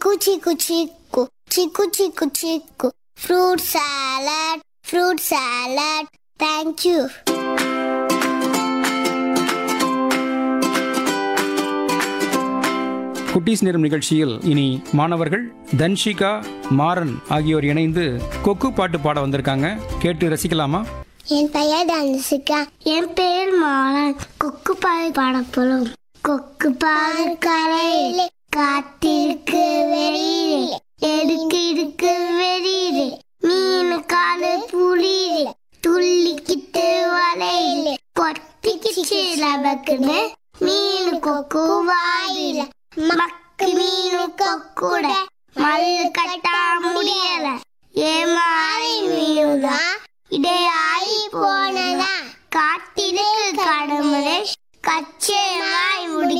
Chiku chiku chiku. Chiku chiku chiku. Fruit salad. Fruit salad. Thank you. குட்டீஸ் நேரம் நிகழ்ச்சியில் இனி மாணவர்கள் தன்ஷிகா மாறன் ஆகியோர் இணைந்து கொக்கு பாட்டு பாட வந்திருக்காங்க கேட்டு ரசிக்கலாமா என் பெயர் தனுஷிகா என் பெயர் மாலன் கொக்கு பால் பாடப்போம் கொக்கு பால் கரையிலே காத்திருக்கு வெளியிலே எடுக்கு இருக்கு வெளியிலே மீன் காலு புளியிலே துள்ளிக்கிட்டு வலையிலே கொத்திக்கிச்சு லபக்குன்னு மீன் கொக்கு வாயில மக்கு மீன் கொக்குட மல்லு கட்டா முடியல ஏமாறி மீனுதான் இடையாയി போனதா காட்டிற்கு கடவுளை கச்சேமாய் முடி